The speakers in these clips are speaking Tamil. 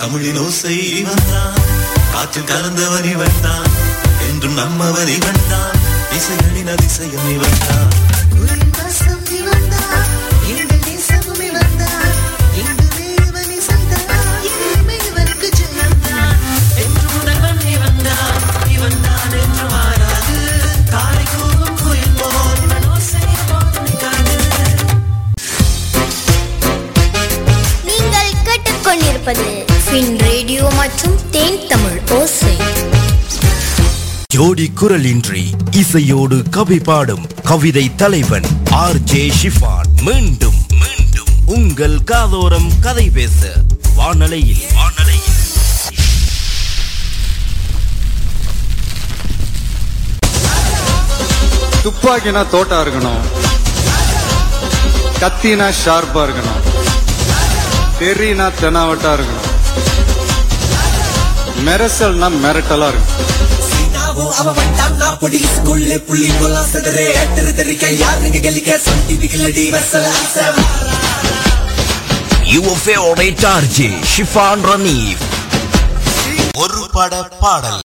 தமிழின் ஓசை இவன் தான் காற்றில் கலந்தவன் இவன் தான் என்றும் நம்மவன் இவன் தான் இசையனின் அதிசயம் இவன் தான் உல்லாசம் இவன்தான், எங்கள் நேசமும் இவன்தான், எங்குமே இவன் இசைதான், எங்குமே இவனுக்கு ஜெயம்தான். என்று உணர்வன் இவன்தான், இவன்தான் என்று மாறாது. காலை கூவும் குயில் போல் இவன் ஓசை எப்போதும் நிற்காது. நீங்கள் கேட்டுக்கொண்டிருப்பது ஃபின் ரேடியோ மற்றும் தேன் தமிழ் ஓசை ஜோடி குரலின்றி இசையோடு கவி பாடும் கவிதை தலைவன் ஆர் ஜே ஷிஃபான் மீண்டும் மீண்டும் உங்கள் காதோரம் கதை பேச வானலையில் வானலையில் துப்பாக்கினா தோட்டா இருக்கணும் கத்தினா ஷார்ப்பா இருக்கணும் தெரினா தெனாவட்டா இருக்கணும் மெரசல்னா மிரட்டலா இருக்கும் your favourite R J Shifan Raneef ஒரு பட பாடல்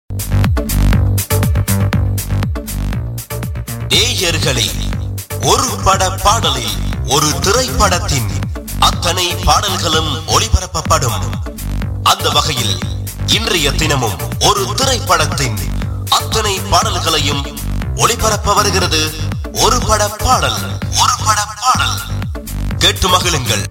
நேயர்களே ஒரு பட பாடலில் ஒரு திரைப்படத்தின் அத்தனை பாடல்களும் ஒளிபரப்பப்படும் அந்த வகையில் இன்றைய தினமும் ஒரு திரைப்படத்தின் அத்தனை பாடல்களையும் ஒளிபரப்ப வருகிறது ஒரு பட பாடல் ஒரு பட பாடல் கேட்டு மகிழுங்கள்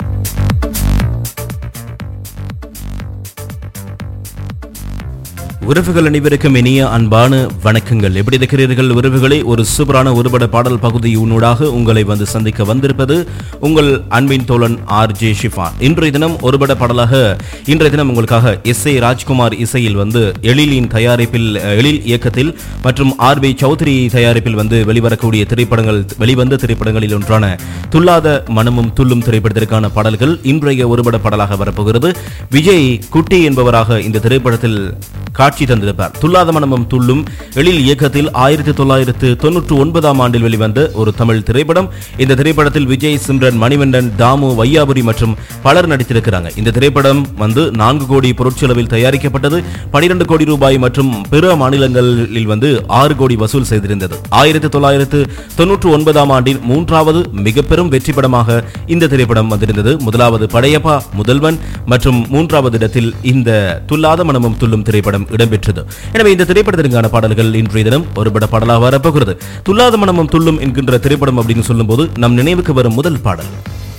உறவுகள் அனைவருக்கும் இனிய அன்பான வணக்கங்கள் எப்படி இருக்கிறீர்கள் உறவுகளே ஒரு சூப்பரான ஒருபட பாடல் பகுதி உன்னூடாக உங்களை வந்து சந்திக்க வந்திருப்பது உங்கள் அன்பின் தோழன் ஆர் ஜே ஷிஃபான் இன்றைய தினம் ஒருபட பாடலாக இன்றைய தினம் உங்களுக்காக எஸ் ஏ ராஜ்குமார் இசையில் வந்து எழிலின் தயாரிப்பில் அஹ், எழில் இயக்கத்தில் மற்றும் ஆர் பி சௌத்ரி தயாரிப்பில் வந்து வெளிவரக்கூடிய திரைப்படங்கள் வெளிவந்த திரைப்படங்களில் ஒன்றான துல்லாத மனமும் துள்ளும் திரைப்படத்திற்கான பாடல்கள் இன்றைய ஒருபட பாடலாக வரப்போகிறது விஜய் குட்டி என்பவராக இந்த திரைப்படத்தில் காட்சி தந்திருப்பார் துல்லாத மனமும் துள்ளும் எழில் இயக்கத்தில் ஆயிரத்தி தொள்ளாயிரத்து தொன்னூற்று ஒன்பதாம் ஆண்டில் வெளிவந்த ஒரு தமிழ் திரைப்படம் இந்த திரைப்படத்தில் விஜய் சிம்ரன் மணிவண்ணன் தாமு வையாபுரி மற்றும் பலர் நடித்திருக்கிறாங்க இந்த திரைப்படம் வந்து நான்கு கோடி பொருட்செலவில் தயாரிக்கப்பட்டது பனிரெண்டு கோடி ரூபாய் மற்றும் பிற மாநிலங்களில் வந்து ஆறு கோடி வசூல் செய்திருந்தது ஆயிரத்தி தொள்ளாயிரத்து தொன்னூற்று ஒன்பதாம் ஆண்டின் மூன்றாவது மிக பெரும் வெற்றி படமாக இந்த திரைப்படம் வந்திருந்தது முதலாவது படையப்பா முதல்வன் மற்றும் மூன்றாவது இடத்தில் இந்த துல்லாத மனமும் துள்ளும் திரைப்படம் இடம்பெற்றது எனவே இந்த திரைப்படத்திற்கான பாடல்கள் இன்றைய தினம் ஒரு பட பாடலாக வரப்போகிறது துல்லாத மனமும் துள்ளும் என்கின்ற திரைப்படம் அப்படின்னு சொல்லும்போது நம் நினைவுக்கு வரும் முதல் பாடல்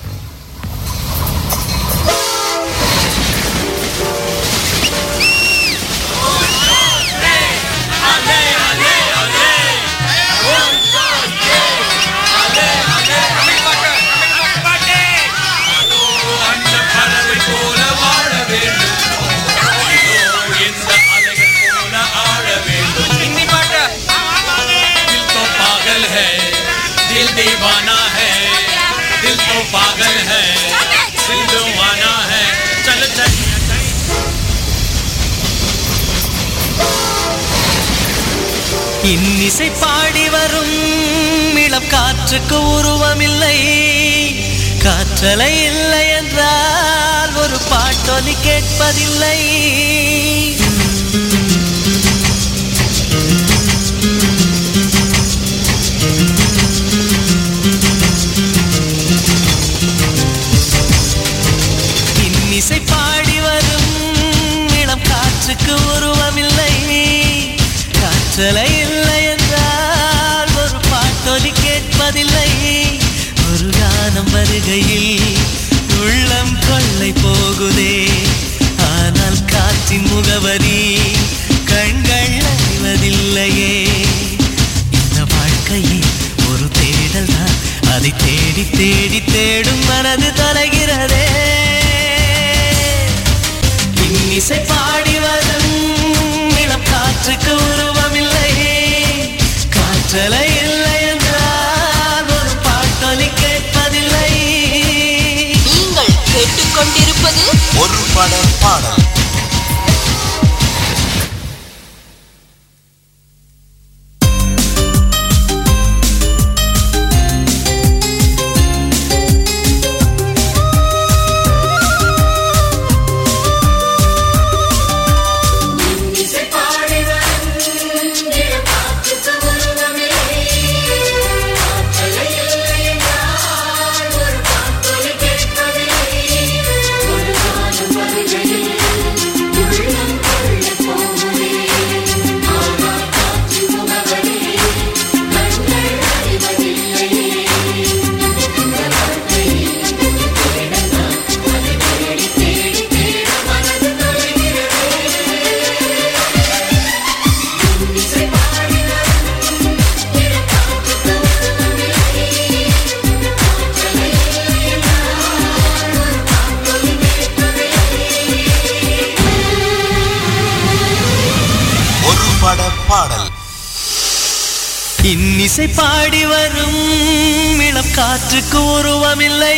दिल तो पागल है दिल दीवाना है दिल तो पागल है दिल दीवाना है चल चल இன்னிசை பாடி வரும் இளம் காற்றுக்கு உருவமில்லை காற்றலை இல்லை என்றால் ஒரு பாட்டொலி கேட்பதில்லை இன்னிசை பாடி வரும் இளம் காற்றுக்கு உருவமில்லை காற்றலை இல்லை என்றால் ஒரு பாட்டொலி கேட்பதில்லை ஒரு கானம் வருகையில் உள்ளம் கொள்ளை போகுதே ஆனால் காற்றின் முகவரி கண்கள் அறிவதில்லையே இந்த வாழ்க்கையே ஒரு தேடல் தான் அதை தேடி தேடி தேடும் மனது தொலைகிறதே இன்னிசை பாடி வரும் இளம் காற்றுக்கு உருவமில்லை காற்றலை இல்லை என்றால் ஒரு பாட்டொலி கேட்பதில்லை நீங்கள் கேட்டுக்கொண்டிருப்பது ஒரு பட பாடல் ஆ இன்னிசை பாடி வரும் இளம் காற்றுக்கு உருவமில்லை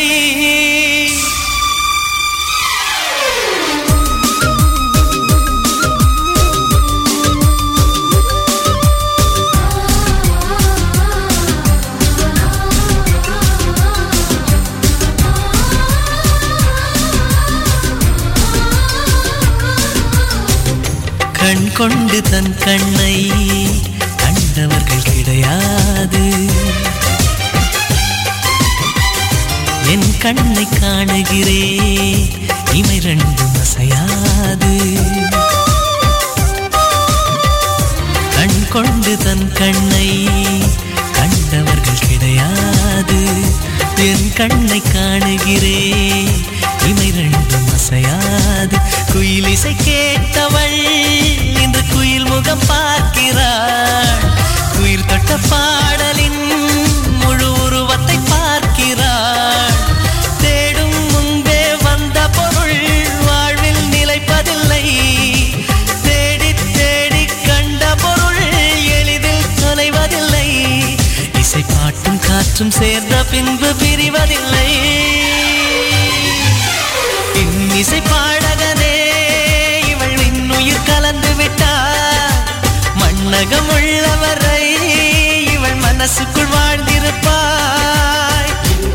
கண் கொண்டு தன் கண்ணை கண்டவர்கள் கிடையாது என் கண்ணை காணுகிறேன் இமை ரெண்டும் அசையாது கண் கொண்டு தன் கண்ணை கண்டவர்கள் கிடையாது என் கண்ணை காணுகிறேன் இமை ரெண்டும் அசையாது குயிலிசை கேட்டவள் இன்று குயில் முகம் பார்க்கிறாள் குயில் தொட்ட பாடலின் முழு உருவத்தை பார்க்கிறாள் தேடும் முன்பே வந்த பொருள் வாழ்வில் நிலைப்பதில்லை தேடி தேடி கண்ட பொருள் எளிதில் தொலைவதில்லை இசை பாட்டும் காற்றும் சேர்ந்த பின்பு பிரிவதில்லை இன்னிசை பாடகனே இவள் இன்னுயிர் கலந்து விட்டார் மண்ணகம் உள்ளவரை இவள் மனசுக்குள் வாழ்ந்திருப்பாய்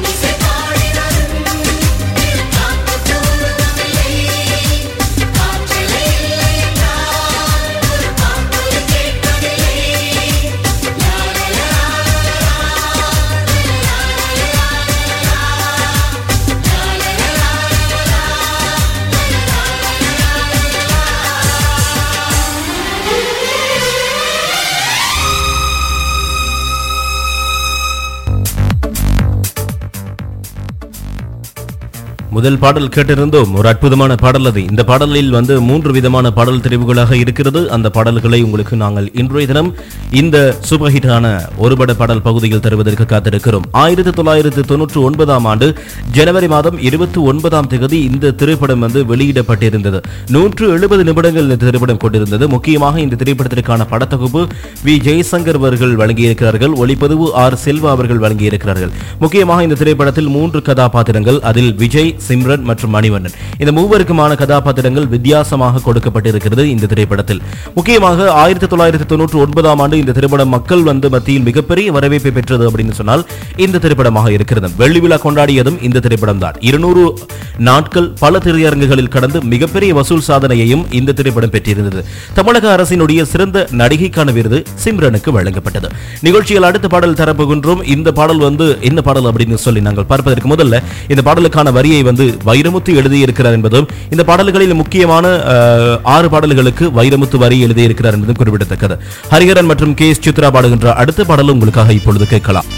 முதல் பாடல் கேட்டிருந்தோம் ஒரு அற்புதமான பாடல் அது இந்த பாடலில் வந்து மூன்று விதமான பாடல் தெரிவுகளாக இருக்கிறது அந்த பாடல்களை உங்களுக்கு நாங்கள் இன்றைய தினம் இந்த சூப்பர் ஹிட்டான ஒருபட பாடல் பகுதியில் தருவதற்கு காத்திருக்கிறோம் ஆயிரத்தி தொள்ளாயிரத்தி தொன்னூற்றி ஒன்பதாம் ஆண்டு ஜனவரி மாதம் இருபத்தி ஒன்பதாம் தேதி இந்த திரைப்படம் வந்து வெளியிடப்பட்டிருந்தது நூற்று எழுபது நிமிடங்கள் இந்த திரைப்படம் கொண்டிருந்தது முக்கியமாக இந்த திரைப்படத்திற்கான படத்தொகுப்பு வி ஜெயசங்கர் அவர்கள் வழங்கியிருக்கிறார்கள் ஒளிப்பதிவு ஆர் செல்வா அவர்கள் வழங்கியிருக்கிறார்கள் முக்கியமாக இந்த திரைப்படத்தில் மூன்று கதாபாத்திரங்கள் அதில் விஜய் சிம்ரன் மற்றும் மணிவண்ணன் இந்த மூவருக்குமான கதாபாத்திரங்கள் வித்தியாசமாக கொடுக்கப்பட்டிருக்கிறது இந்த திரைப்படத்தில் முக்கியமாக ஆயிரத்தி தொள்ளாயிரத்தி தொண்ணூற்றி ஒன்பதாம் ஆண்டு இந்த திரைப்படம் மக்கள் வந்து மத்தியில் மிகப்பெரிய வரவேற்பை பெற்றது அப்படின்னு சொன்னால் இந்த திரைப்படமாக இருக்கிறது வெள்ளி விழா கொண்டாடியதும் இந்த திரைப்படம் தான் இருநூறு நாட்கள் பல திரையரங்குகளில் கடந்து மிகப்பெரிய வசூல் சாதனையையும் இந்த திரைப்படம் பெற்றிருந்தது தமிழக அரசினுடைய சிறந்த நடிகைக்கான விருது சிம்ரனுக்கு வழங்கப்பட்டது நிகழ்ச்சியில் அடுத்த பாடல் தரப்போகின்றோம் இந்த பாடல் வந்து என்ன பாடல் அப்படின்னு சொல்லி நாங்கள் பார்ப்பதற்கு முதல்ல இந்த பாடலுக்கான வரியை வந்து வைரமுத்து எழுதியிருக்கிறார் என்பதும் இந்த பாடல்களில் முக்கியமான அஹ், ஆறு பாடல்களுக்கு வைரமுத்து வரி எழுதியிருக்கிறார் என்பதும் குறிப்பிடத்தக்கது ஹரிஹரன் மற்றும் கே எஸ் சித்ரா பாடுகின்ற அடுத்த பாடலும் உங்களுக்காக இப்பொழுது கேட்கலாம்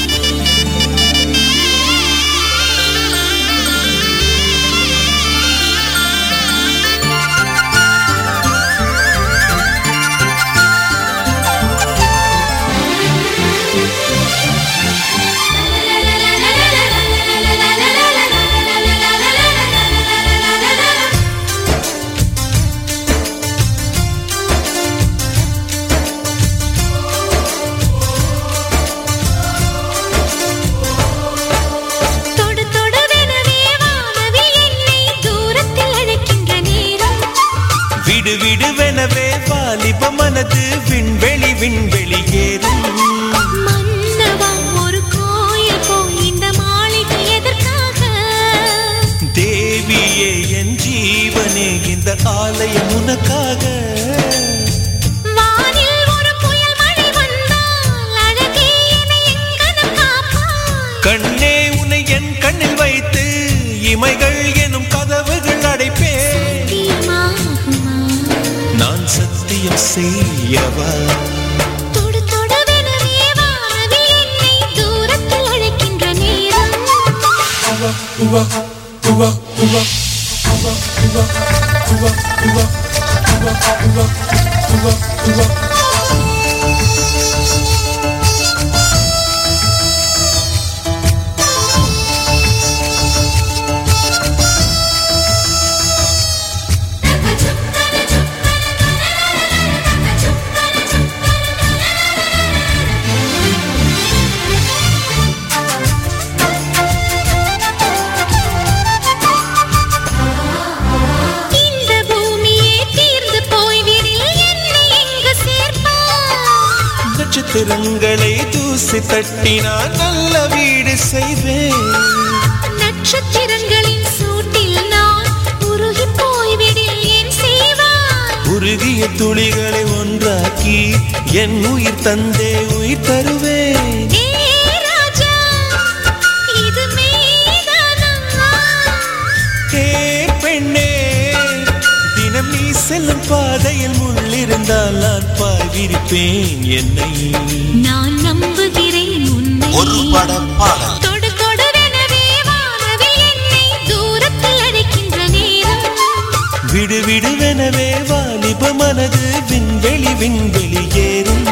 தொடு தொடுவெனவே வானவில் என்னை தூரத்தில் அழைக்கின்ற நேரம் விடு விடுவெனவே வாலிப மனது விண்வெளி விண்வெளி ஏறும் மன்னவா ஒரு கோயில் போய் இந்த மாளிகை எதற்காக தேவியே என் ஜீவனே இந்த ஆலயம் உனக்காக வானில் ஒரு புயல் மழை வந்தால் அழகே என்னை எங்கனம் காப்பாய் கண்ணே உன்னை என் கண்ணில் வைத்து இமைகள் எனும் கதவுகள் அடைப்பேன் தீர்மாகுமா நான் சத்தியம் செய்யவா தொடு தொடுவெனவே வானவில் என்னை தூரத்தில் அழைக்கின்ற நேரம் கண்களை தூசி தட்டினால் நல்ல வீடு செய்வேன் நட்சத்திரங்களின் சூட்டில் நான் உருகி போய்விடில் என் செய்வாய் உருகிய துளிகளை ஒன்றாக்கி என் உயிர் தந்தே உயிர் தருவேன் ஏ ராஜா இது மெய்தானா ஏ பெண்ணே தினம் நீ செல்லும் பாதையில் முள்ளிருந்தால் நான் பாய் விரிப்பேன் என்னை நான் நம்புகிறேன் உன்னை ஒரு பட பாடல் தொடு தொடுவெனவே வானவில் என்னை தூரத்தில் அழைக்கின்ற நேரம் விடு விடுவெனவே வாலிப மனது விண்வெளி விண்வெளி ஏறும்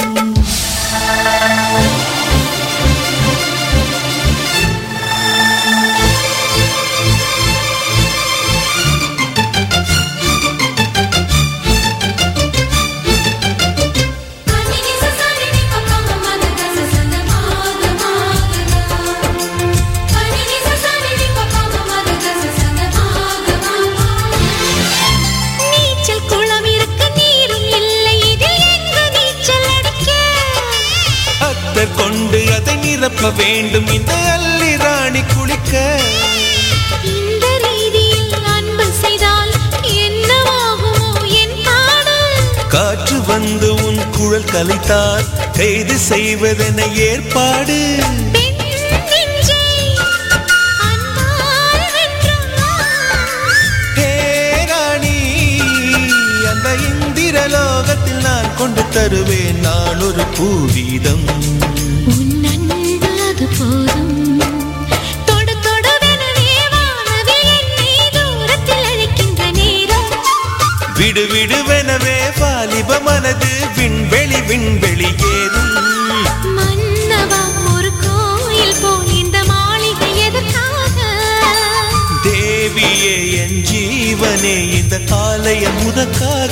நீச்சல் குளம் இருக்கு நீரும் இல்லை இதில் எங்கு நீச்சல் அடிக்க அத்தர் கொண்டு அதை நிரப்ப வேண்டும் இந்த அல்லி ராணி குளிக்க இந்த ரீதியில் அன்பு செய்தால் என்னவாகுமோ என் பாடல் காற்று வந்து உன் குழல் கலைத்தால் கைது செய்வதென ஏற்பாடு பெண் நெஞ்சை அன்பால் வென்றாய். ஹே ராணி அந்த இந்திர லோகத்தில் நான் கொண்டு தருவேன் நான் ஒரு பூவீதம் உன் அன்பு அது போதும் தொடு தொடுவெனவே வானவில் என்னை தூரத்தில் அழைக்கின்ற நேரம் விடு விடுவெனவே வாலிப மனது விண்வெளி விண்வெளி ஏறும் மன்னவா ஒரு கோயில் போல் இந்த மாளிகை எதற்காக தேவியே என் ஜீவனே இந்த ஆலயம் முதற்காக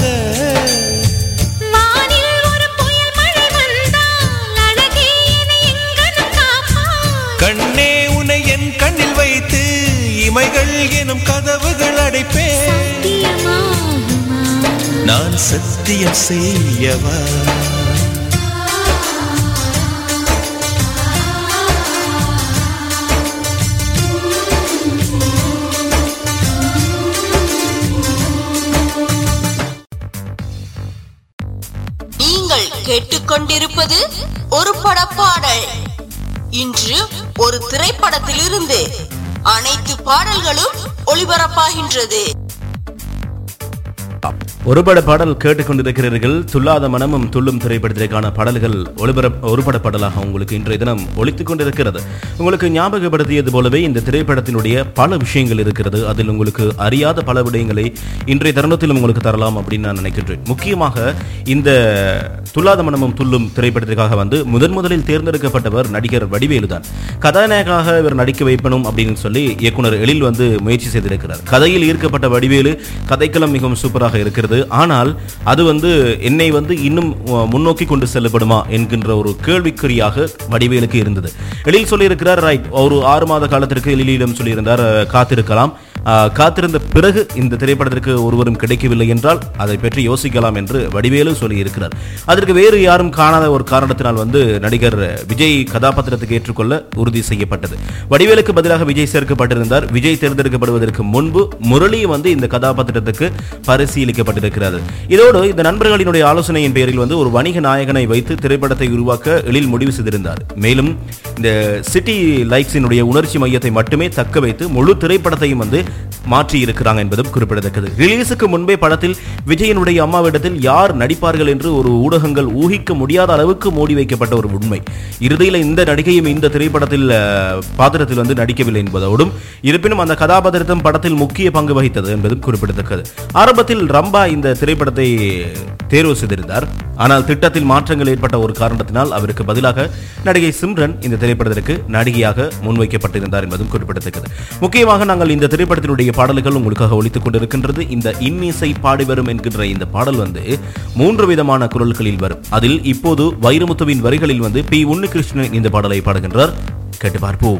வானில் ஒரு புயல் மழை வந்தால் அழகே என்னை எங்கனம் காப்பாய் கண்ணே உனை என் கண்ணில் வைத்து இமைகள் எனும் கதவுகள் அடைப்பேன் சத்தியமாகுமா நான் சத்தியம் செய்யவா நீங்கள் கேட்டுக்கொண்டிருப்பது ஒரு படப்பாடல் இன்று ஒரு திரைப்படத்திலிருந்து அனைத்து பாடல்களும் ஒளிபரப்பாகின்றது ஒருபட பாடல் கேட்டுக்கொண்டிருக்கிறீர்கள் துல்லாத மனமும் துள்ளும் திரைப்படத்திற்கான பாடல்கள் ஒளிபர ஒருபட பாடலாக உங்களுக்கு இன்றைய தினம் ஒழித்துக் கொண்டிருக்கிறது உங்களுக்கு ஞாபகப்படுத்தியது போலவே இந்த திரைப்படத்தினுடைய பல விஷயங்கள் இருக்கிறது அதில் உங்களுக்கு அறியாத பல விடயங்களை இன்றைய தருணத்திலும் உங்களுக்கு தரலாம் அப்படின்னு நான் நினைக்கின்றேன் முக்கியமாக இந்த துல்லாத மனமும் துள்ளும் திரைப்படத்திற்காக வந்து முதன் முதலில் தேர்ந்தெடுக்கப்பட்டவர் நடிகர் வடிவேலு தான் கதாநாயகனாக இவர் நடிக்க வைப்பணும் அப்படின்னு சொல்லி இயக்குனர் எழில் வந்து முயற்சி செய்திருக்கிறார் கதையில் ஈர்க்கப்பட்ட வடிவேலு கதைக்களம் மிகவும் சூப்பராக இருக்கிறது ஆனால் அது வந்து என்னை வந்து இன்னும் அஹ், முன்னோக்கி கொண்டு செல்லப்படுமா என்கின்ற ஒரு கேள்விக்குறியாக வடிவேலுக்கு இருந்தது எழில் சொல்லியிருக்கிறார் ரைட் ஒரு ஆறு மாத காலத்திற்கு எழிலிடம் சொல்லியிருந்தார் அஹ், காத்திருக்கலாம் அஹ், காத்திருந்த பிறகு இந்த திரைப்படத்திற்கு ஒருவரும் கிடைக்கவில்லை என்றால் அதை பற்றி யோசிக்கலாம் என்று வடிவேலு சொல்லியிருக்கிறார் அதற்கு வேறு யாரும் காணாத ஒரு காரணத்தினால் வந்து நடிகர் விஜய் கதாபாத்திரத்துக்கு ஏற்றுக்கொள்ள உறுதி செய்யப்பட்டது வடிவேலுக்கு பதிலாக விஜய் சேர்க்கப்பட்டிருந்தார் விஜய் தேர்ந்தெடுக்கப்படுவதற்கு முன்பு முரளி வந்து இந்த கதாபாத்திரத்துக்கு பரிசீலிக்கப்பட்டிருக்கிறது இதோடு இந்த நண்பர்களினுடைய ஆலோசனையின் பேரில் வந்து ஒரு வணிக நாயகனை வைத்து திரைப்படத்தை உருவாக்க எழில் முடிவு செய்திருந்தார் மேலும் இந்த சிட்டி லைக்ஸினுடைய உணர்ச்சி மையத்தை மட்டுமே தக்க வைத்து முழு திரைப்படத்தையும் வந்து மாற்றி இருக்கிறாங்க என்பதும் குறிப்பிடத்தக்கது ரிலீஸுக்கு முன்பே படத்தில் விஜயனுடைய அம்மாவிடத்தில் யார் நடிப்பார்கள் என்று ஒரு ஊடகங்கள் ஊகிக்க முடியாத அளவுக்கு மூடி வைக்கப்பட்ட ஒரு உண்மை இறுதியில் இந்த நடிகையும் இந்த திரைப்படத்தில் அஹ், பாத்திரத்தில் வந்து நடிக்கவில்லை என்பதோடும் இருப்பினும் அந்த கதாபாத்திரத்தும் படத்தில் முக்கிய பங்கு வகித்தது என்பதும் குறிப்பிடத்தக்கது ஆரம்பத்தில் ரம்பா இந்த திரைப்படத்தை தேர்வு செய்திருந்தார் ஆனால் திட்டத்தில் மாற்றங்கள் ஏற்பட்ட ஒரு காரணத்தினால் அவருக்கு பதிலாக நடிகை சிம்ரன் இந்த திரைப்படத்திற்கு நடிகையாக முன்வைக்கப்பட்டிருந்தார் என்பதும் குறிப்பிடத்தக்கது முக்கியமாக நாங்கள் இந்த திரைப்படத்தினுடைய பாடல்கள் உங்களுக்காக ஒலித்துக் கொண்டிருக்கின்றது இந்த இன்னிசை பாடி வரும் என்கின்ற இந்த பாடல் வந்து மூன்று விதமான குரல்களில் வரும் அதில் இப்போது வைரமுத்துவின் வரிகளில் வந்து பி உன்னிகிருஷ்ணன் இந்த பாடலை பாடுகின்றார் கேட்டு பார்ப்போம்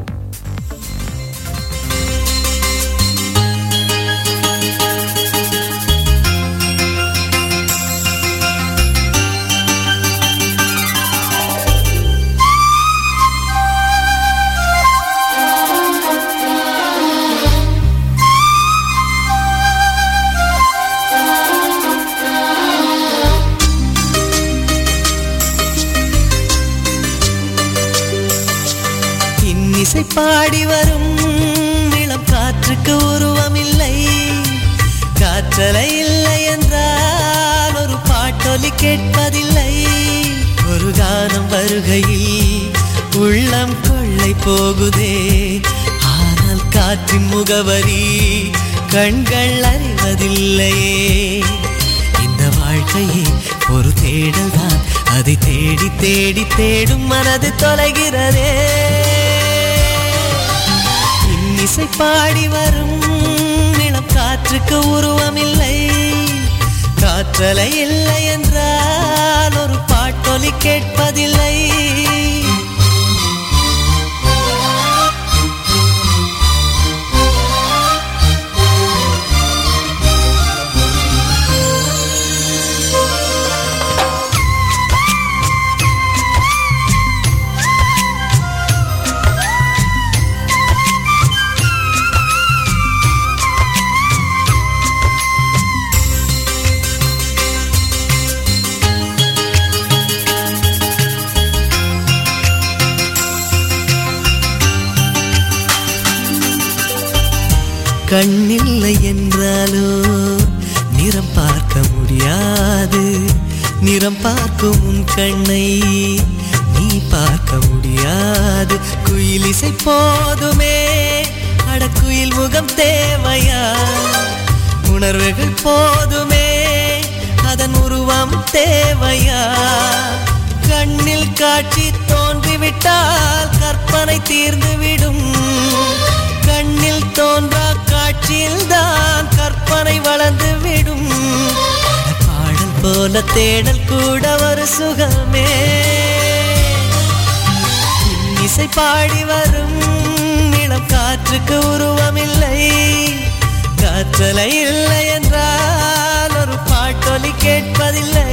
இன்னிசை பாடி வரும் இளம் காற்றுக்கு உருவமில்லை காற்றலை இல்லை என்றால் ஒரு பாட்டொலி கேட்பதில்லை ஒரு கானம் வருகையில் உள்ளம் கொள்ளை போகுதே ஆனால் காற்றின் முகவரி கண்கள் அறிவதில்லையே இந்த வாழ்க்கையே ஒரு தேடல் தான் அதை தேடி தேடி தேடும் மனது தொலைகிறதே இன்னிசை பாடி வரும் இளம் காற்றுக்கு உருவமில்லை காற்றலை இல்லை என்றால் ஒரு பாட்டொலி கேட்பதில்லை கண்ணில்லை என்றாலோ நிறம் பார்க்க முடியாது நிறம் பார்க்கும் உன் கண்ணை நீ பார்க்க முடியாது குயில் இசை போதுமே அடக்குயில் முகம் தேவையா உணர்வுகள் போதுமே அதன் உருவம் தேவையா கண்ணில் காட்சி தோன்றிவிட்டால் கற்பனை தீர்ந்துவிடும் கண்ணில் தோன்றா காட்சியில் தான் கற்பனை வளர்ந்து விடும் பாடல் போல தேடல் கூட ஒரு சுகமே இசை பாடி வரும் இளம் காற்றுக்கு உருவமில்லை காற்றலை இல்லை என்றால் ஒரு பாட்டொலி கேட்பதில்லை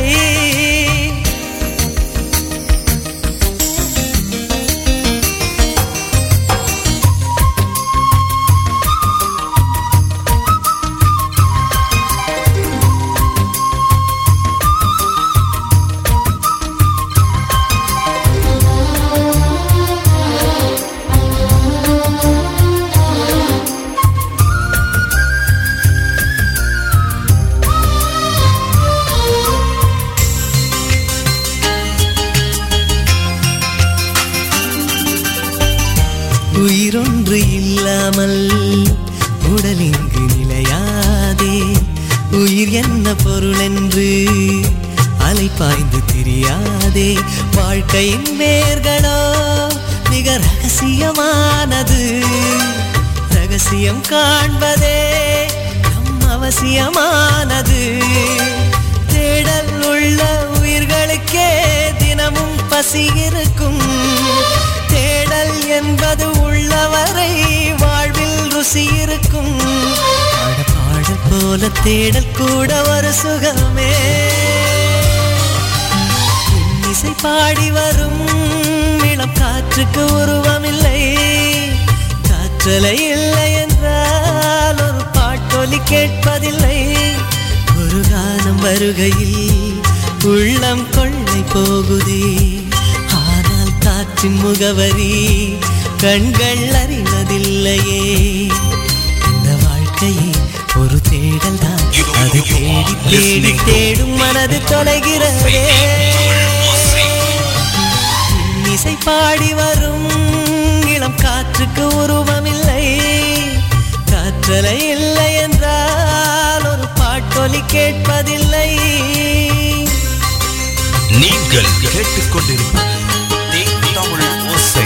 உயிரொன்று இல்லாமல் உடல் இங்கு நிலையாதே உயிர் என்ன பொருள் என்று அலை பாய்ந்து தெரியாதே வாழ்க்கையின் வேர்களோ மிக ரகசியமானது ரகசியம் காண்பதே நம் அவசியமானது தேடல் உள்ள உயிர்களுக்கே தினமும் பசி இருக்கும் தேடல் என்பது உள்ளவரை வாழ்வில் ருசி இருக்கும் பாட பாடல் போல தேடல் கூட ஒரு சுகமே இசை பாடி வரும் இளம் காற்றுக்கு உருவமில்லை காற்றலை இல்லை என்றால் ஒரு பாட்டொலி கேட்பதில்லை ஒரு காலம் வருகையில் உள்ளம் கொள்ளை போகுதே ஆனால் காற்றின் முகவரி கண்கள் அறிவதில்லையே இந்த வாழ்க்கையே ஒரு தேடல் தான் அது தேடி தேடி தேடும் மனது தொலைகிறதே இசை பாடி வரும் இளம் காற்றுக்கு உருவமில்லை காற்றலை இல்லை என்றால் ஒரு பாட்டொலி கேட்பதில்லை நீங்கள் கேட்டுக்கொண்டிருப்பது தேன் தமிழ் ஓசை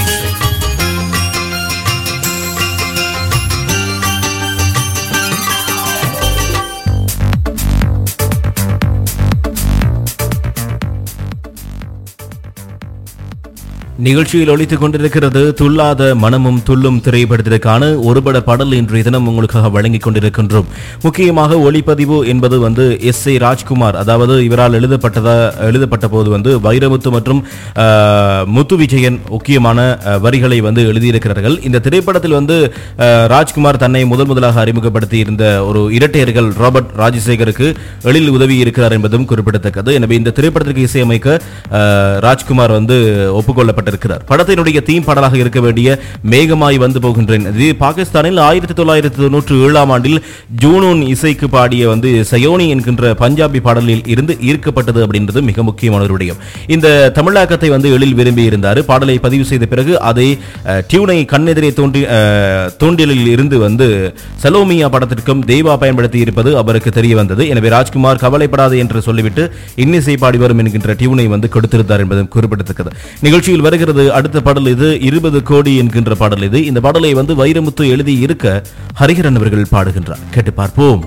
நிகழ்ச்சியில் ஒலித்துக் கொண்டிருக்கிறது துள்ளாத மனமும் துள்ளும் திரைப்படத்திற்கான ஒருபட பாடல் இன்றைய தினம் உங்களுக்காக வழங்கிக் கொண்டிருக்கின்றோம் முக்கியமாக ஒளிப்பதிவு என்பது வந்து எஸ் ஏ ராஜ்குமார் அதாவது இவரால் எழுதப்பட்டதா எழுதப்பட்ட போது வந்து வைரமுத்து மற்றும் ஆஹ், முத்து விஜயன் முக்கியமான ஆஹ், வரிகளை வந்து எழுதியிருக்கிறார்கள் இந்த திரைப்படத்தில் வந்து ஆஹ், ராஜ்குமார் தன்னை முதல் முதலாக அறிமுகப்படுத்தி இருந்த ஒரு இரட்டையர்கள் ராபர்ட் ராஜசேகருக்கு எழில் உதவி இருக்கிறார் என்பதும் குறிப்பிடத்தக்கது எனவே இந்த திரைப்படத்திற்கு இசையமைக்க ஆஹ், ராஜ்குமார் வந்து ஒப்புக்கொள்ளப்பட்டிருக்கிறார் பாடியிருக்கிறார் படத்தினுடைய தீம் பாடலாக இருக்க வேண்டிய மேகமாய் வந்து போகின்றேன் இது பாகிஸ்தானில் ஆயிரத்தி தொள்ளாயிரத்தி தொண்ணூற்றி ஏழாம் ஆண்டில் ஜூனூன் இசைக்கு பாடிய வந்து சயோனி என்கின்ற பஞ்சாபி பாடலில் இருந்து ஈர்க்கப்பட்டது அப்படின்றது மிக முக்கியமான ஒரு விடயம் இந்த தமிழாக்கத்தை வந்து எழில் விரும்பி இருந்தார் பாடலை பதிவு செய்த பிறகு அதை அஹ், டியூனை கண்ணெதிரே தோன்றி அஹ், தூண்டிலில் இருந்து வந்து சலோமியா படத்திற்கும் தேவா பயன்படுத்தி இருப்பது அவருக்கு தெரிய வந்தது எனவே ராஜ்குமார் கவலைப்படாது என்று சொல்லிவிட்டு இன்னிசை பாடி வரும் என்கின்ற டியூனை வந்து கொடுத்திருந்தார் என்பதும் குறிப்பிடத்தக்கது நிகழ்ச்சியில் வருகிறது அடுத்த பாடல் இது இருபது கோடி என்கின்ற பாடல் இது இந்த பாடலை வந்து வைரமுத்து எழுதி இருக்க ஹரிஹரன் அவர்கள் பாடுகின்றார் கேட்டு பார்ப்போம்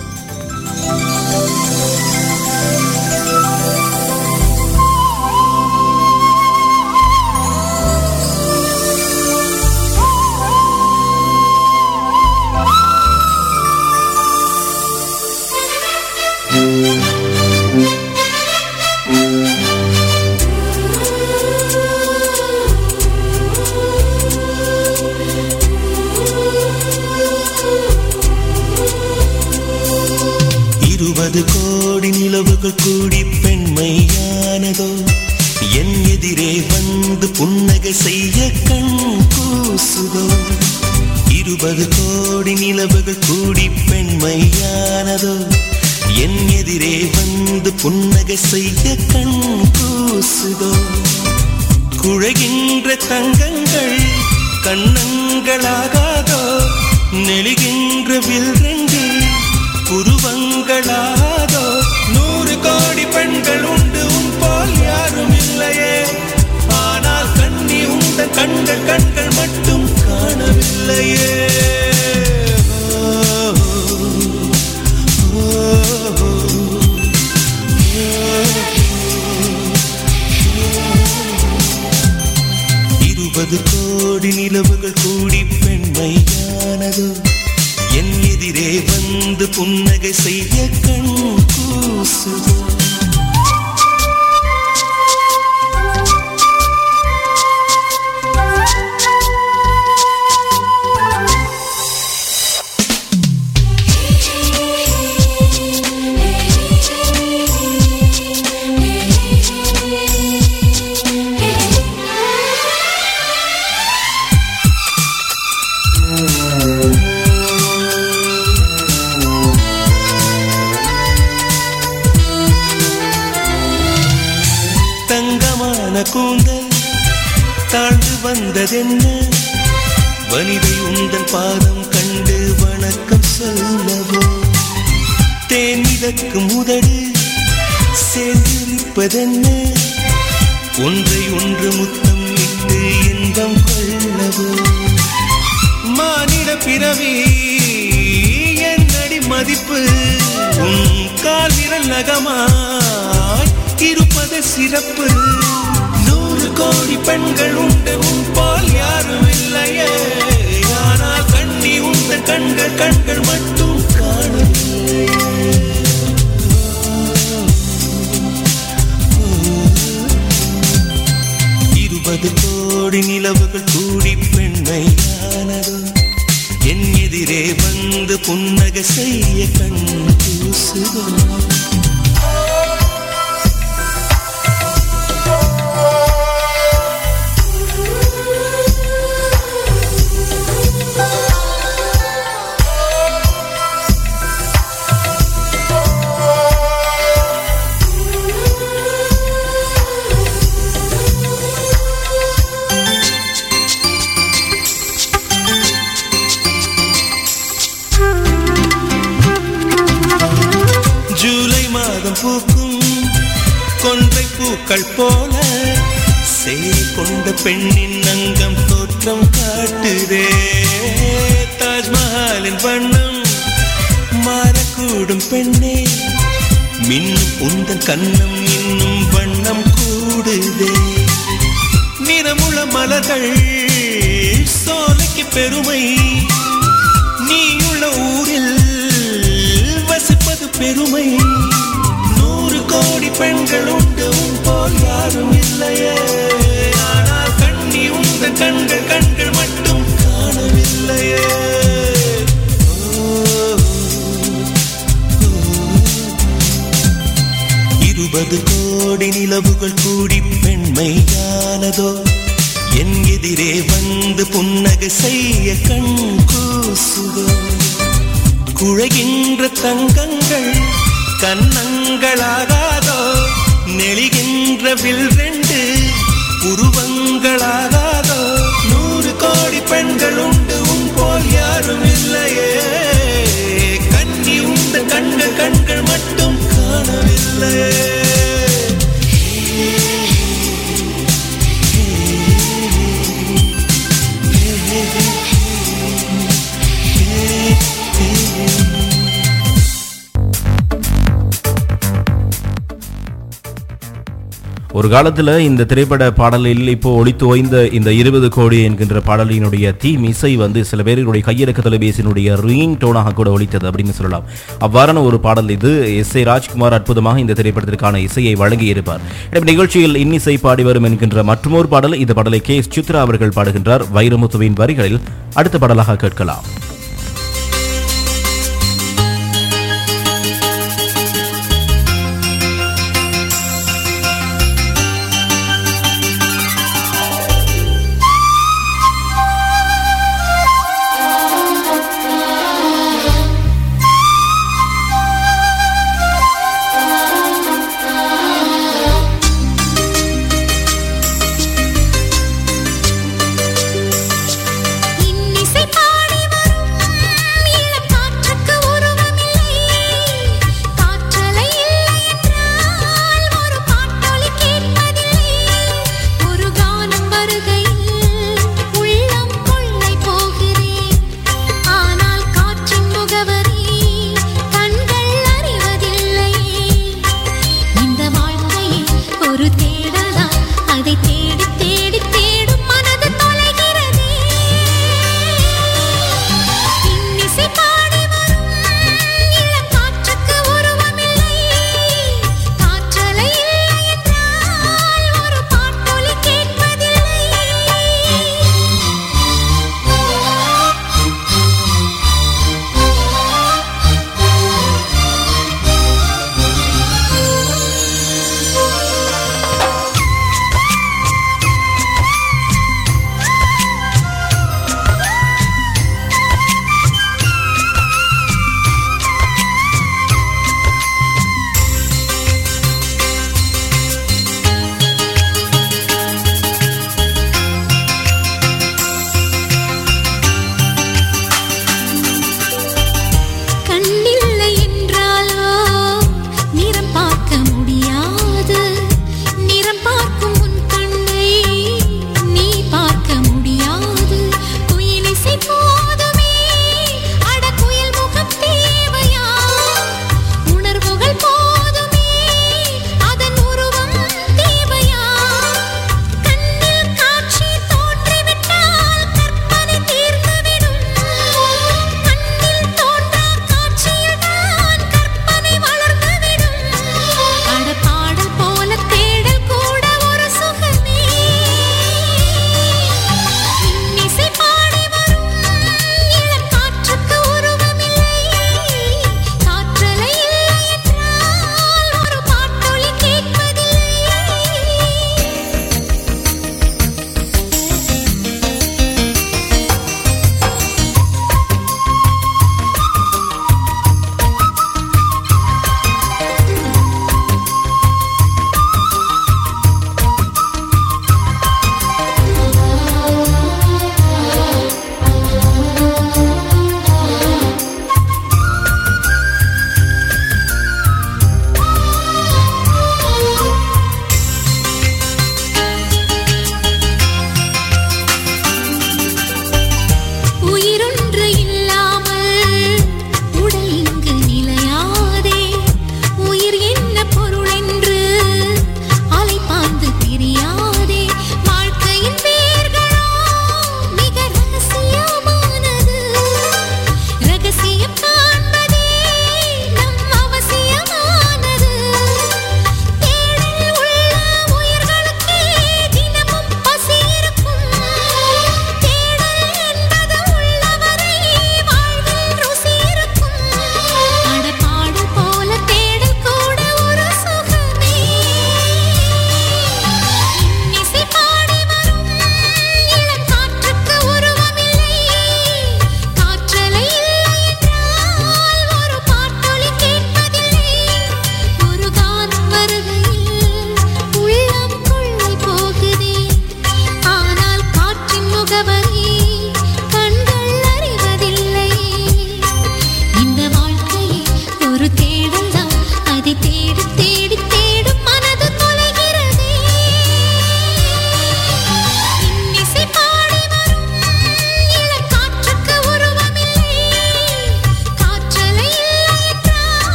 இருபது கோடி நிலவுகள் கூடி பெண்மையானதோ என் எதிரே வந்து புன்னகை செய்ய கண் கூசுதோ இருபது கோடி நிலவுகள் கூடி பெண்மையானதோ என் எதிரே வந்து புன்னகை செய்ய கண் கூசுதோ குழைகின்ற தங்கங்கள் கண்ணங்களாகாதோ நெளிகின்ற வில் ரெண்டு புருவங்களாதோ நூறு கோடி பெண்கள் உண்டு உன் போல் யாரும் இல்லையே ஆனால் கண்ணி உண்ட கண்கள் கண்கள் மட்டும் காணவில்லையே ஓ, ஓ, இருபது கோடி நிலவுகள் கூடி பெண்மையானதோ என் எதிரே வந்து புன்னகை செய்ய கண் கூசுதோ தங்கமான கூந்தல் தாழ்ந்து வந்ததென்ன வனிதை உந்தன் பாதம் கண்டு வணக்கம் சொல்லவோ தேன் மிதக்கும் உதடு சேர்ந்திருப்பதென்ன ஒன்றை ஒன்று முத்தம் இட்டு இன்பம் கொள்ளவோ மானிட பிறவி என்னடி மதிப்பு உன் கால் விரல் நகமாய் இருப்பது சிறப்பு நூறு கோடி பெண்கள் உண்டு உன் போல் யாரும் இல்லையே ஆனால் கண்ணி உந்த கண்கள் கண்கள் மட்டும் காணவில்லையே இருபது கோடி நிலவுகள் கூடி பெண்மையானதோ என் எதிரே வந்து புன்னகை செய்ய கண் கூசுதோ ஜூலை மாதம் பூக்கும் கொன்றை பூக்கள் போல சேரி கொண்ட பெண்ணின் அங்கம் தோற்றம் காட்டுதே தாஜ்மஹாலின் வண்ணம் மாறக்கூடும் பெண்ணே மின்னும் உந்தன் கண்ணம் இன்னும் வண்ணம் கூடுதே நிறமுள மலர்கள் சோலைக்கு பெருமை நீயுள்ள ஊரில் வசிப்பது பெருமை நூறு கோடி பெண்கள் உண்டு உன் போல் யாரும் இல்லையே ஆனால் கண்ணி உந்த கண்கள் கண்கள் மட்டும் காணவில்லையே இருபது கோடி நிலவுகள் கூடி பெண்மையானதோ என் எதிரே வந்து புன்னகை செய்ய கண் கூசுதோ குழைகின்ற தங்கங்கள் கன்னங்களாகாதோ நெளிகின்ற வில் ரெண்டு உருவங்களாகாதோ நூறு கோடி பெண்கள் உண்டு உன் போல் யாரும் இல்லையே கண்ணி உண்டு கண்கள் கண்கள் மட்டும் காணவில்லையே ஒரு காலத்துல இந்த திரைப்பட பாடலில் இப்போ ஒளித்து ஓய்ந்த இந்த இருபது கோடி என்கின்ற பாடலினுடைய தீம் இசை வந்து சில பேருடைய கையிறக்க தொலைபேசியினுடைய ரிங் டோனாக கூட ஒலித்தது அப்படின்னு சொல்லலாம் அவ்வாறான ஒரு பாடல் இது எஸ் ஏ ராஜ்குமார் அற்புதமாக இந்த திரைப்படத்திற்கான இசையை வழங்கி இருப்பார் எனவே நிகழ்ச்சியில் இன்னிசை பாடி வரும் என்கின்ற மற்றொரு பாடல் இந்த பாடலை கே எஸ் சித்ரா அவர்கள் பாடுகின்றார் வைரமுத்துவின் வரிகளில் அடுத்த பாடலாக கேட்கலாம் இன்னிசை பாடி வரும்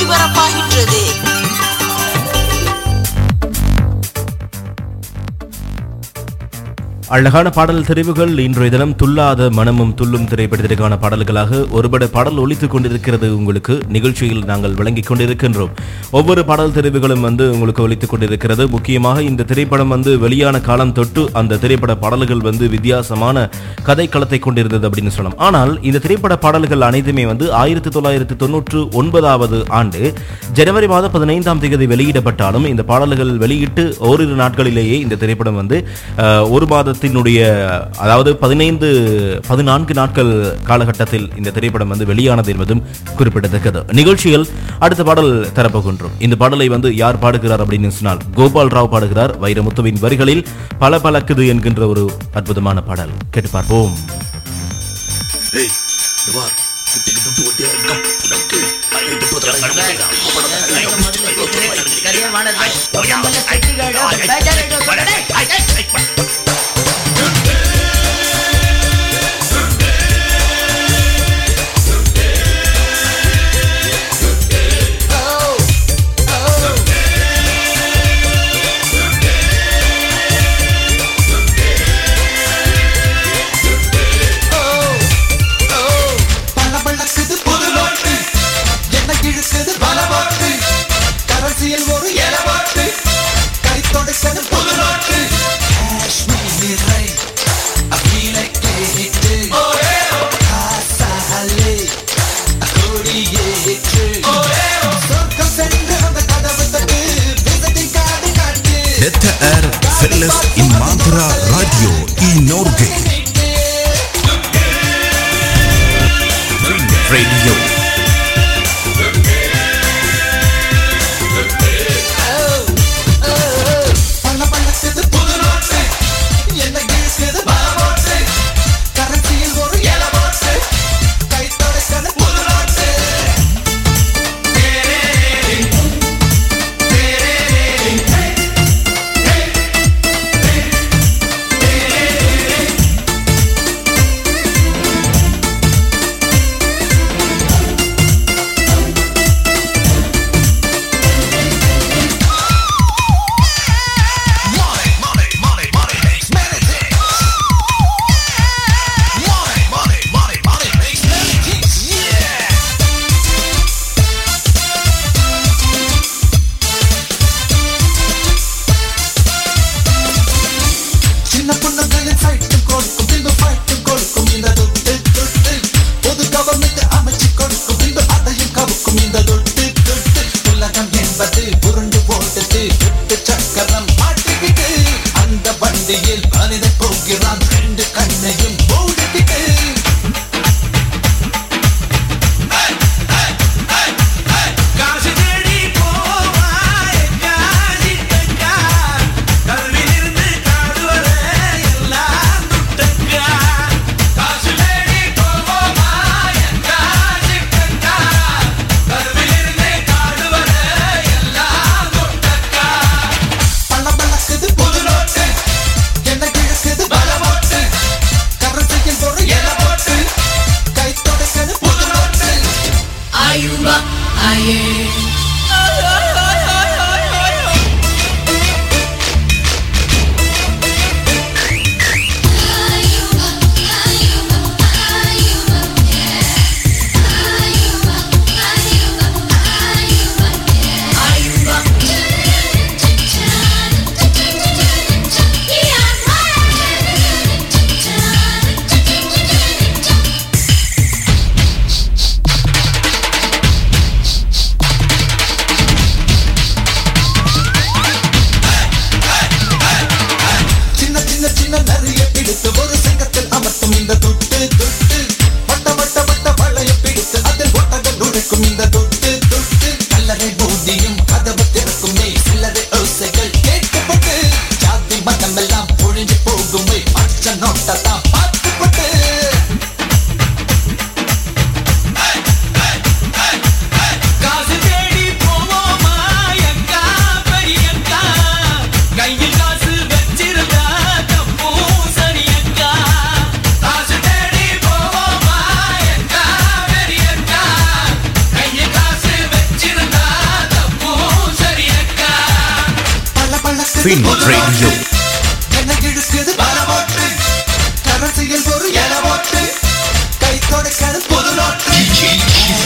ஒளிபரப்பாகின்றது அழகான பாடல் தெரிவுகள் இன்றைய தினம் துல்லாத மனமும் துள்ளும் திரைப்படத்திற்கான பாடல்களாக ஒருபட பாடல் ஒலித்துக் கொண்டிருக்கிறது உங்களுக்கு நிகழ்ச்சியில் நாங்கள் வழங்கிக் கொண்டிருக்கின்றோம் ஒவ்வொரு பாடல் தெரிவுகளும் வந்து உங்களுக்கு ஒலித்துக் கொண்டிருக்கிறது முக்கியமாக இந்த திரைப்படம் வந்து வெளியான காலம் தொட்டு அந்த திரைப்பட பாடல்கள் வந்து வித்தியாசமான கதைக்களத்தை கொண்டிருந்தது அப்படின்னு சொல்லலாம் ஆனால் இந்த திரைப்பட பாடல்கள் அனைத்துமே வந்து ஆயிரத்தி தொள்ளாயிரத்தி தொண்ணூற்று ஒன்பதாவது ஆண்டு ஜனவரி மாதம் பதினைந்தாம் தேதி வெளியிடப்பட்டாலும் இந்த பாடல்கள் வெளியிட்டு ஓரிரு நாட்களிலேயே இந்த திரைப்படம் வந்து அஹ், ஒரு மாதத்தினுடைய அதாவது பதினைந்து பதினான்கு நாட்கள் காலகட்டத்தில் இந்த திரைப்படம் வந்து வெளியானது என்பதும் குறிப்பிடத்தக்கது நிகழ்ச்சியில் அடுத்த பாடல் தரப்போகின்றோம் இந்த பாடலை வந்து யார் பாடுகிறார் அப்படின்னு சொன்னால் கோபால் ராவ் பாடுகிறார் வைரமுத்துவின் வரிகளில் பல பலக்குது என்கின்ற ஒரு அற்புதமான பாடல் கேட்டு பார்ப்போம் பளபளக்குது புது நோட்டு என்ன இழுக்குது பலவாட்டு கரசியல் ஒரு எலவாட்டு கை தொடச்சது புது நோட்டு காஷ்மீரை அகில கேட்டு காசாலே கொடியேற்று சொர்க்கம் சென்று அந்த கதவு தட்டு விசத்தின் காடு காட்டு Detta är Felles in Mantra Radio i Norge. Radio. பளபளக்குது புது நோட்டு என்ன இழுக்குது பலவாட்டு கரசியல் ஒரு எலவாட்டு கை தொடச்சது புது நோட்டு சின்ன பொண்ணுகளின் சைட்டும் கொடுக்கும் பின்பு ஃபைட்டும் கொடுக்கும் இந்த தொட்டு தொட்டு பொது கவர்மெண்ட் அமைச்சு கொடுக்கும் பின்பு அதையும் கவுக்கும் இந்த தொட்டு தொட்டு உலகம் என்பது உருண்டு போட்டது தொட்டு சக்கரம் மாட்டிக்கிட்டு அந்த வண்டியில் மனிதன் போகிறான் ரெண்டு கண்ணையும் மூடிக்கிட்டு காசு தேடி போவாய் காசி தங்கா கல்வியிலிருந்து காடு வர எல்லாம் துட்டங்கா காசு தேடி போவாய் காசி தங்கா கல்வியிலிருந்து காடு வர எல்லாம் துட்டங்கா பளபளக்குது புது நோட்டு என்ன கிழக்குது பலவோட்டு கரசையில் ஒரு எலவோட்டு கை தொடக்கது புது நோட்டு Ayuba, aye. பளபளக்குது ஃபின் ரேடியோ என்ன இழுக்குது பரமோட்டு கரசியில் ஒரு எலவோட்டு கை தொடக்கிறது பொது நோட்டு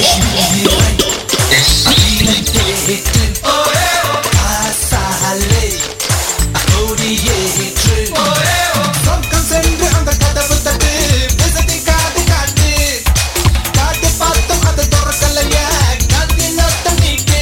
ஆசாலே கொடியேற்று சொர்க்கம் சென்று அந்த கதவு தட்டு விசதி காது காட்டு காட்டு பார்த்தும் அதை திறக்கலையே கல்வி நோட்டம் நீட்டு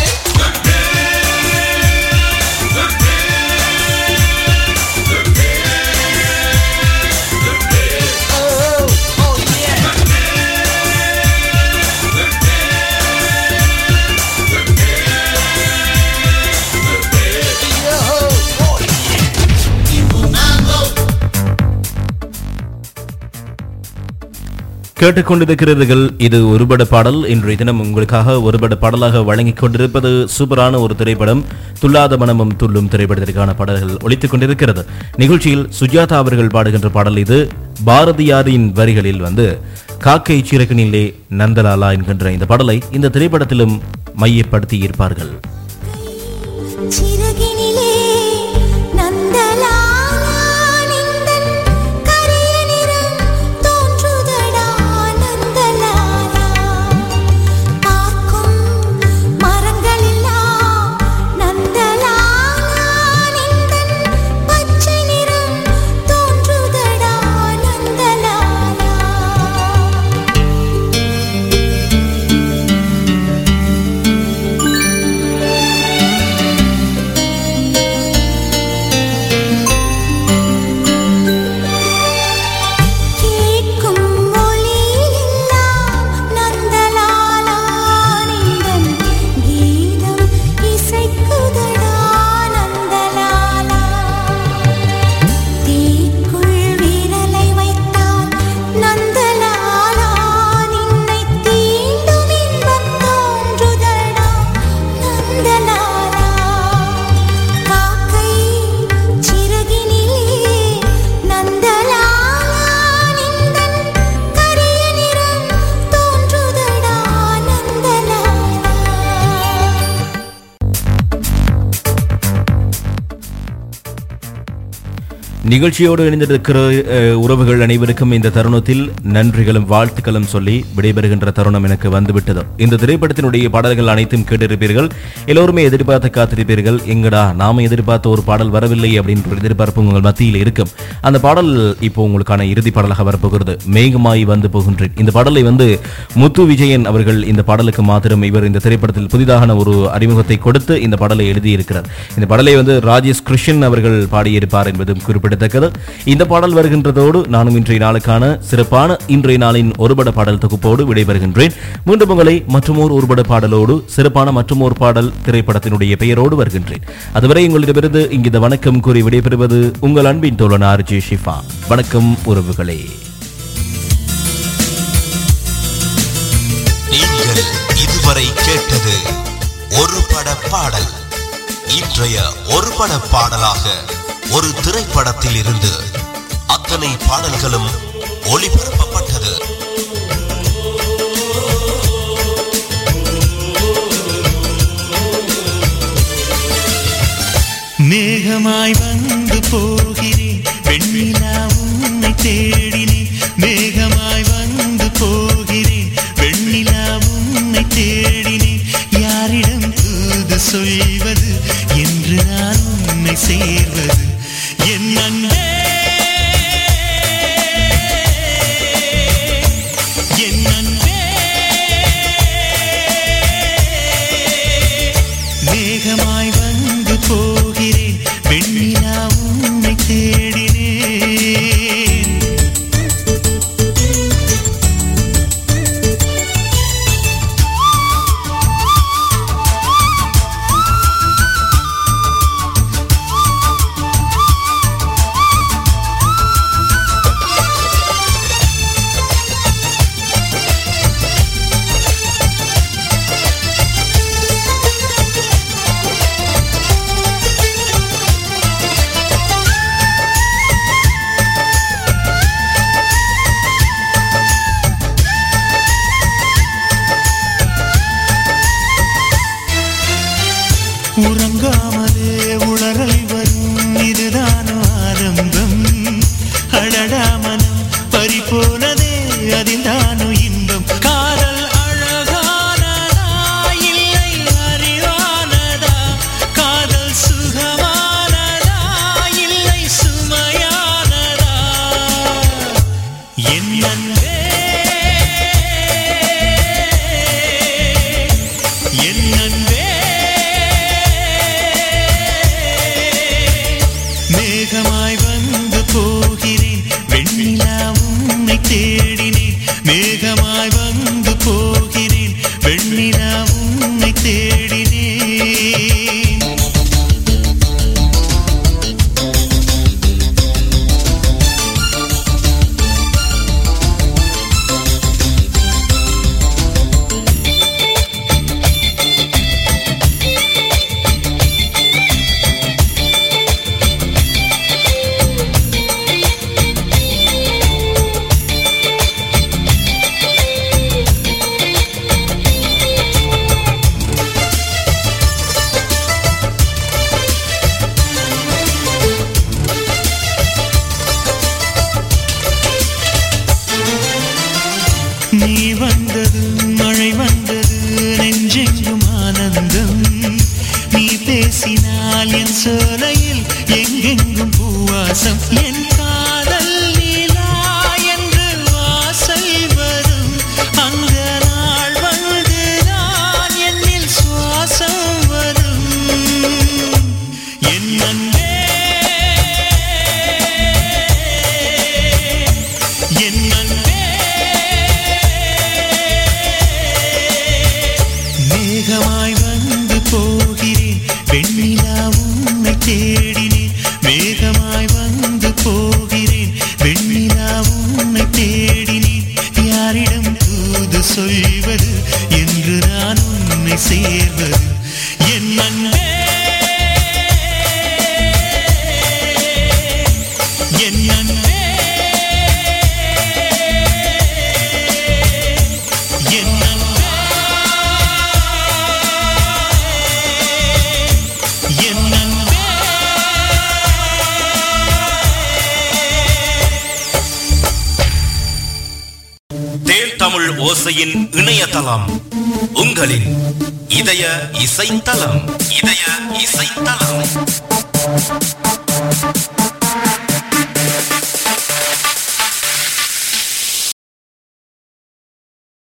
கேட்டுக்கொண்டிருக்கிறீர்கள் இது ஒருபட பாடல் இன்றைய தினம் உங்களுக்காக ஒருபட பாடலாக வழங்கிக் கொண்டிருப்பது சூப்பரான ஒரு திரைப்படம் துல்லாத மனமும் துள்ளும் திரைப்படத்திற்கான பாடல்கள் ஒலித்துக் கொண்டிருக்கிறது நிகழ்ச்சியில் சுஜாதா அவர்கள் பாடுகின்ற பாடல் இது பாரதியாரின் வரிகளில் வந்து காக்கை சிறகனிலே நந்தலாலா என்கின்ற இந்த பாடலை இந்த திரைப்படத்திலும் மையப்படுத்தி இருப்பார்கள் சிறகினிலே நந்தலாலா நிந்தன் கரிய நிறம் தோன்றுதடா நந்தலாலா பார்க்கும் மரங்களெல்லாம் நந்தலாலா நிந்தன் பச்சை நிறம் தோன்றுதடா நந்தலாலா கேட்கும் ஒலியெல்லாம் நந்தலாலா நிந்தன் கீதம் இசைக்குதடா நந்தலாலா தீக்குள் விரலை வைத்தால் நந்தலாலா நின்னை தீண்டும் இன்பம் தோன்றுதடா நந்தலாலா காக்கை சிறகினிலே நந்தலாலா நிந்தன் கரிய நிறம் தோன்றுதடா நந்தலாலா நிகழ்ச்சியோடு இணைந்திருக்கிற அஹ், உறவுகள் அனைவருக்கும் இந்த தருணத்தில் நன்றிகளும் வாழ்த்துக்களும் சொல்லி விடைபெறுகின்ற தருணம் எனக்கு வந்துவிட்டது இந்த திரைப்படத்தினுடைய பாடல்கள் அனைத்தும் கேட்டிருப்பீர்கள் எல்லோருமே எதிர்பார்த்து காத்திருப்பீர்கள் எங்கடா நாம எதிர்பார்த்த ஒரு பாடல் வரவில்லை அப்படின்ற ஒரு எதிர்பார்ப்பு உங்கள் மத்தியில் இருக்கும் அந்த பாடல் இப்போ உங்களுக்கான இறுதி பாடலாக வரப்போகிறது மேகமாய் வந்து போகின்றேன் இந்த பாடலை வந்து முத்து விஜயன் அவர்கள் இந்த பாடலுக்கு மாத்திரம் இவர் இந்த திரைப்படத்தில் புதிதாக ஒரு அறிமுகத்தை கொடுத்து இந்த பாடலை எழுதியிருக்கிறார் இந்த பாடலை வந்து ராஜேஷ் கிருஷ்ணன் அவர்கள் பாடியிருப்பார் என்பதும் குறிப்பிடத்தக்கது இந்த பாடல் வருகின்றதோடு நானும் இன்றைய நாளுக்கான சிறப்பான இன்றைய நாளின் ஒருபட பாடல் தொகுப்போடு விடைபெறுகின்றேன் மீண்டும் உங்களை மற்றமோர் ஒருபட பாடலோடு சிறப்பான மற்றமோர் பாடல் திரைப்படத்தினுடைய பெயரோடு வருகின்றேன் அதுவரை உங்களிடமிருந்து இங்கித வணக்கம் கூறி விடைபெறுவது உங்கள் அன்பின் தோழன் ஆர்ஜி ஷிஃபா வணக்கம் உறவுகளே நீங்கள் இதுவரை கேட்டது ஒரு பட பாடல் இன்றைய ஒரு பட பாடலாக ஒரு திரைப்படத்தில் இருந்து அத்தனை பாடல்களும் ஒளிபரப்பப்பட்டது மேகமாய் வந்து போகிறேன் வெண்ணிலா உன்னை தேடினேன் மேகமாய் வந்து போகிறேன் வெண்ணிலா உன்னை தேடினேன் யாரிடம் தூது சொல்வது என்று நான் உன்னை சேர்வது என் அன்பே நீ வந்தது மழை வந்தது நெஞ்செங்கும் ஆனந்தம் நீ பேசினால் என் சோலையில் எங்கெங்கும் பூவாசம் என் காதல் நீலா என்று வாசல் வரும் அந்த நாள் வந்து நான் என்னில் சுவாசம் வரும் என் அன்பே என் அன்பே மேகமாய் வந்து போகிறேன் வெண்ணிலா உன்னை தேடினேன் மேகமாய் வந்து போகிறேன் வெண்ணிலா உன்னை தேடினேன் யாரிடம் தூது சொல்வது என்று நான் உன்னை சேர்வது என் அன்பே என் அன்பே என் அன்பே என் அன்பே தேன் தமிழ் ஓசையின் இணையதளம் உங்களின் இதய இசைத்தலம் இதய இசைத்தலம்